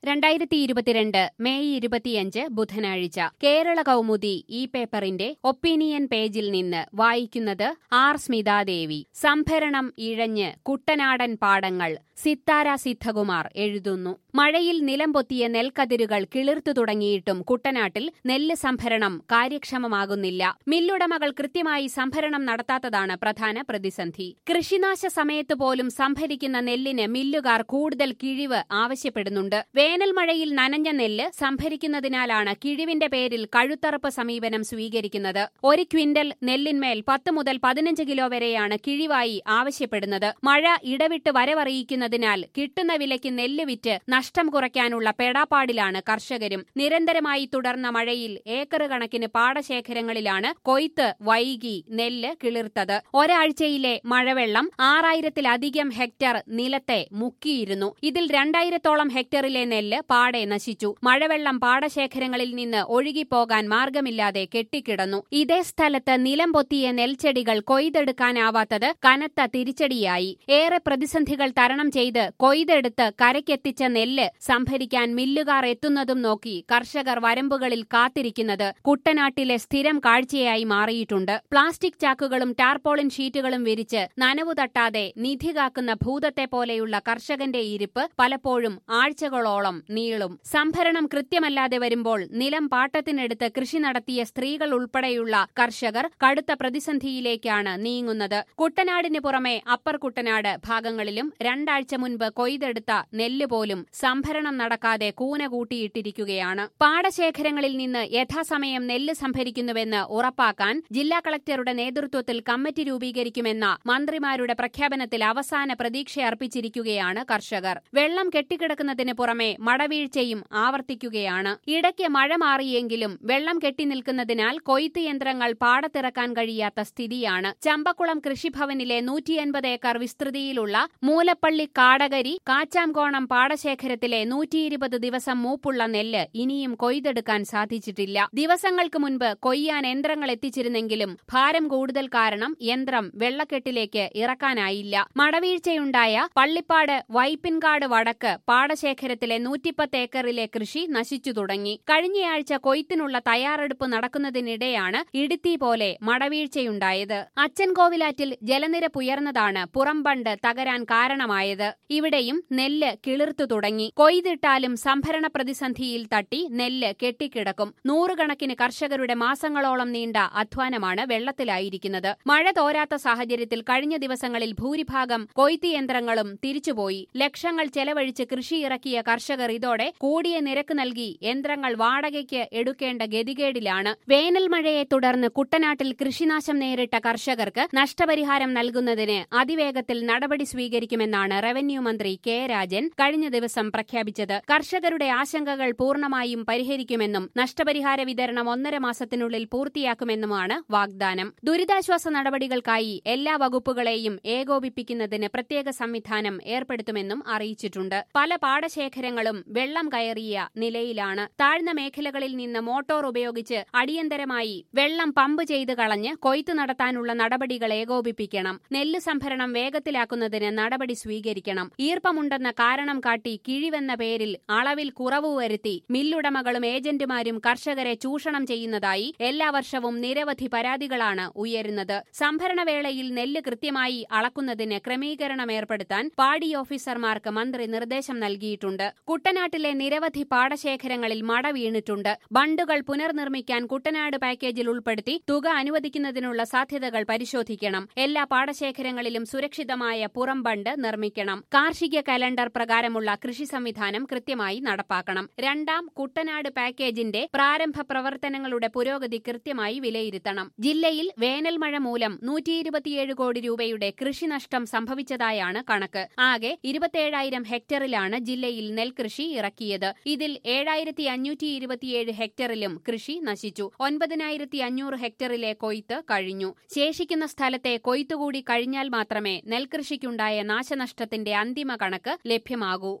രണ്ടായിരത്തി ഇരുപത്തിരണ്ട് മെയ് ഇരുപത്തിയഞ്ച് ബുധനാഴ്ച കേരള കൗമുദി ഈ പേപ്പറിന്റെ ഒപ്പീനിയൻ പേജിൽ നിന്ന് വായിക്കുന്നത് ആർ സ്മിതാദേവി സംഭരണം ഇഴഞ്ഞ് കുട്ടനാടൻ പാടങ്ങൾ സിത്താര സിദ്ധകുമാർ എഴുതുന്നു മഴയിൽ നിലംപൊത്തിയ നെൽക്കതിരുകൾ കിളിർത്തു തുടങ്ങിയിട്ടും കുട്ടനാട്ടിൽ നെല്ല് സംഭരണം കാര്യക്ഷമമാകുന്നില്ല മില്ലുടമകൾ കൃത്യമായി സംഭരണം നടത്താത്തതാണ് പ്രധാന പ്രതിസന്ധി കൃഷിനാശ സമയത്ത് പോലും സംഭരിക്കുന്ന നെല്ലിന് മില്ലുകാർ കൂടുതൽ കിഴിവ് ആവശ്യപ്പെടുന്നുണ്ട് വേനൽ മഴയിൽ നനഞ്ഞ നെല്ല് സംഭരിക്കുന്നതിനാലാണ് കിഴിവിന്റെ പേരിൽ കഴുത്തറപ്പ് സമീപനം സ്വീകരിക്കുന്നത് ഒരു ക്വിന്റൽ നെല്ലിന്മേൽ പത്ത് മുതൽ പതിനഞ്ച് കിലോ വരെയാണ് കിഴിവായി ആവശ്യപ്പെടുന്നത് മഴ ഇടവിട്ട് വരവറിയിക്കുന്നതിനാൽ കിട്ടുന്ന വിലയ്ക്ക് നെല്ല് വിറ്റ് നഷ്ടം കുറയ്ക്കാനുള്ള പെടാപ്പാടിലാണ് കർഷകരും നിരന്തരമായി തുടർന്ന മഴയിൽ ഏക്കർ കണക്കിന് പാടശേഖരങ്ങളിലാണ് കൊയ്ത്ത് വൈകി നെല്ല് കിളിർത്തത് ഒരാഴ്ചയിലെ മഴവെള്ളം ആറായിരത്തിലധികം ഹെക്ടർ നിലത്തെ മുക്കിയിരുന്നു ഇതിൽ രണ്ടായിരത്തോളം ഹെക്ടറിലെ നെല്ല് പാടെ നശിച്ചു മഴവെള്ളം പാടശേഖരങ്ങളിൽ നിന്ന് ഒഴുകിപ്പോകാൻ മാർഗമില്ലാതെ കെട്ടിക്കിടന്നു ഇതേ സ്ഥലത്ത് നിലം പൊത്തിയ നെൽച്ചെടികൾ കൊയ്തെടുക്കാനാവാത്തത് കനത്ത തിരിച്ചടിയായി ഏറെ പ്രതിസന്ധികൾ തരണം ചെയ്ത് കൊയ്തെടുത്ത് കരയ്ക്കെത്തിച്ച നെല്ല് സംഭരിക്കാൻ മില്ലുകാർ എത്തുന്നതും നോക്കി കർഷകർ വരമ്പുകളിൽ കാത്തിരിക്കുന്നത് കുട്ടനാട്ടിലെ സ്ഥിരം കാഴ്ചയായി മാറിയിട്ടുണ്ട് പ്ലാസ്റ്റിക് ചാക്കുകളും ടാർപോളിൻ ഷീറ്റുകളും വിരിച്ച് നനവു തട്ടാതെ നിധി കാക്കുന്ന ഭൂതത്തെ പോലെയുള്ള കർഷകന്റെ ഇരിപ്പ് പലപ്പോഴും ആഴ്ചകളോളം നീളും സംഭരണം കൃത്യമല്ലാതെ വരുമ്പോൾ നിലം പാട്ടത്തിനെടുത്ത് കൃഷി നടത്തിയ സ്ത്രീകൾ ഉൾപ്പെടെയുള്ള കർഷകർ കടുത്ത പ്രതിസന്ധിയിലേക്കാണ് നീങ്ങുന്നത് കുട്ടനാടിന് പുറമെ അപ്പർ കുട്ടനാട് ഭാഗങ്ങളിലും രണ്ടാഴ്ച മുൻപ് കൊയ്തെടുത്ത നെല്ല് പോലും സംഭരണം നടക്കാതെ കൂന കൂട്ടിയിട്ടിരിക്കുകയാണ് പാടശേഖരങ്ങളിൽ നിന്ന് യഥാസമയം നെല്ല് സംഭരിക്കുന്നുവെന്ന് ഉറപ്പാക്കാൻ ജില്ലാ കളക്ടറുടെ നേതൃത്വത്തിൽ കമ്മിറ്റി രൂപീകരിക്കുമെന്ന മന്ത്രിമാരുടെ പ്രഖ്യാപനത്തിൽ അവസാന പ്രതീക്ഷയർപ്പിച്ചിരിക്കുകയാണ് കർഷകർ വെള്ളം കെട്ടിക്കിടക്കുന്നതിന് പുറമെ മടവീഴ്ചയും ആവർത്തിക്കുകയാണ് ഇടയ്ക്ക് മഴ മാറിയെങ്കിലും വെള്ളം കെട്ടിനിൽക്കുന്നതിനാൽ കൊയ്ത്ത് യന്ത്രങ്ങൾ പാടത്തിറക്കാൻ കഴിയാത്ത സ്ഥിതിയാണ് ചമ്പക്കുളം കൃഷിഭവനിലെ നൂറ്റിയൻപത് ഏക്കർ വിസ്തൃതിയിലുള്ള മൂലപ്പള്ളി കാടകരി കാച്ചാംകോണം പാടശേഖരത്തിലെ നൂറ്റിയിരുപത് ദിവസം മൂപ്പുള്ള നെല്ല് ഇനിയും കൊയ്തെടുക്കാൻ സാധിച്ചിട്ടില്ല ദിവസങ്ങൾക്ക് മുൻപ് കൊയ്യാൻ യന്ത്രങ്ങൾ എത്തിച്ചിരുന്നെങ്കിലും ഭാരം കൂടുതൽ കാരണം യന്ത്രം വെള്ളക്കെട്ടിലേക്ക് ഇറക്കാനായില്ല മടവീഴ്ചയുണ്ടായ പള്ളിപ്പാട് വൈപ്പിൻകാട് വടക്ക് പാടശേഖരത്തിലെ നൂറ്റിപ്പത്ത് ഏക്കറിലെ കൃഷി നശിച്ചു തുടങ്ങി കഴിഞ്ഞയാഴ്ച കൊയ്ത്തിനുള്ള തയ്യാറെടുപ്പ് നടക്കുന്നതിനിടെയാണ് ഇടുത്തി പോലെ മടവീഴ്ചയുണ്ടായത് അച്ചൻകോവിലാറ്റിൽ ജലനിരപ്പുയർന്നതാണ് പുറംബണ്ട് തകരാൻ കാരണമായത് ഇവിടെയും നെല്ല് കിളിർത്തു തുടങ്ങി കൊയ്തിട്ടാലും സംഭരണ പ്രതിസന്ധിയിൽ തട്ടി നെല്ല് കെട്ടിക്കിടക്കും നൂറുകണക്കിന് കർഷകരുടെ മാസങ്ങളോളം നീണ്ട അധ്വാനമാണ് വെള്ളത്തിലായിരിക്കുന്നത് മഴ തോരാത്ത സാഹചര്യത്തിൽ കഴിഞ്ഞ ദിവസങ്ങളിൽ ഭൂരിഭാഗം കൊയ്ത്ത് യന്ത്രങ്ങളും തിരിച്ചുപോയി ലക്ഷങ്ങൾ ചെലവഴിച്ച് കൃഷി ഇറക്കിയ കർഷകർ ഇതോടെ കൂടിയ നിരക്ക് നൽകി യന്ത്രങ്ങൾ വാടകയ്ക്ക് എടുക്കേണ്ട ഗതികേടിലാണ് വേനൽ മഴയെ തുടർന്ന് കുട്ടനാട്ടിൽ കൃഷിനാശം നേരിട്ട കർഷകർക്ക് നഷ്ടപരിഹാരം നൽകുന്നതിന് അതിവേഗത്തിൽ നടപടി സ്വീകരിക്കുമെന്നാണ് റവന്യൂ മന്ത്രി കെ രാജൻ കഴിഞ്ഞ ദിവസം പ്രഖ്യാപിച്ചത് കർഷകരുടെ ആശങ്കകൾ പൂർണ്ണമായും പരിഹരിക്കുമെന്നും നഷ്ടപരിഹാര വിതരണം ഒന്നര മാസത്തിനുള്ളിൽ പൂർത്തിയാക്കുമെന്നുമാണ് വാഗ്ദാനം ദുരിതാശ്വാസ നടപടികൾക്കായി എല്ലാ വകുപ്പുകളെയും ഏകോപിപ്പിക്കുന്നതിന് പ്രത്യേക സംവിധാനം ഏർപ്പെടുത്തുമെന്നും അറിയിച്ചിട്ടുണ്ട് പല പാടശേഖരങ്ങളും വെള്ളം കയറിയ നിലയിലാണ് താഴ്ന്ന മേഖലകളിൽ നിന്ന് മോട്ടോർ ഉപയോഗിച്ച് അടിയന്തരമായി വെള്ളം പമ്പ് ചെയ്ത് കളഞ്ഞ് കൊയ്ത്ത് നടത്താനുള്ള നടപടികൾ ഏകോപിപ്പിക്കണം നെല്ല് സംഭരണം വേഗത്തിലാക്കുന്നതിന് നടപടി സ്വീകരിക്കണം ഈർപ്പമുണ്ടെന്ന കാരണം കാട്ടി കിഴിവെന്ന പേരിൽ അളവിൽ കുറവ് വരുത്തി മില്ലുടമകളും ഏജന്റുമാരും കർഷകരെ ചൂഷണം ചെയ്യുന്നതായി എല്ലാ വർഷവും നിരവധി പരാതികളാണ് ഉയരുന്നത് സംഭരണവേളയിൽ നെല്ല് കൃത്യമായി അളക്കുന്നതിന് ക്രമീകരണം ഏർപ്പെടുത്താൻ പാടി ഓഫീസർമാർക്ക് മന്ത്രി നിർദ്ദേശം നൽകിയിട്ടുണ്ട് കുട്ടനാട്ടിലെ നിരവധി പാടശേഖരങ്ങളിൽ മട വീണിട്ടുണ്ട് ബണ്ടുകൾ പുനർനിർമ്മിക്കാൻ കുട്ടനാട് പാക്കേജിൽ ഉൾപ്പെടുത്തി തുക അനുവദിക്കുന്നതിനുള്ള സാധ്യതകൾ പരിശോധിക്കണം എല്ലാ പാടശേഖരങ്ങളിലും സുരക്ഷിതമായ പുറം ബണ്ട് നിർമ്മിക്കണം കാർഷിക കലണ്ടർ പ്രകാരമുള്ള കൃഷി സംവിധാനം കൃത്യമായി നടപ്പാക്കണം രണ്ടാം കുട്ടനാട് പാക്കേജിന്റെ പ്രാരംഭ പ്രവർത്തനങ്ങളുടെ പുരോഗതി കൃത്യമായി വിലയിരുത്തണം ജില്ലയിൽ വേനൽ മഴ മൂലം നൂറ്റിയിരുപത്തിയേഴ് കോടി രൂപയുടെ കൃഷിനഷ്ടം സംഭവിച്ചതായാണ് കണക്ക് ആകെ ഇരുപത്തിയേഴായിരം ഹെക്ടറിലാണ് ജില്ലയിൽ നെൽകൃഷി ഇറക്കിയത് ഇതിൽ ഏഴായിരത്തി അഞ്ഞൂറ്റി ഇരുപത്തിയേഴ് ഹെക്ടറിലും കൃഷി നശിച്ചു ഒൻപതിനായിരത്തി അഞ്ഞൂറ് ഹെക്ടറിലെ കൊയ്ത്ത് കഴിഞ്ഞു ശേഷിക്കുന്ന സ്ഥലത്തെ കൊയ്ത്തുകൂടി കഴിഞ്ഞാൽ മാത്രമേ നെൽകൃഷിക്കുണ്ടായ നാശനഷ്ടത്തിന്റെ അന്തിമ കണക്ക് ലഭ്യമാകൂ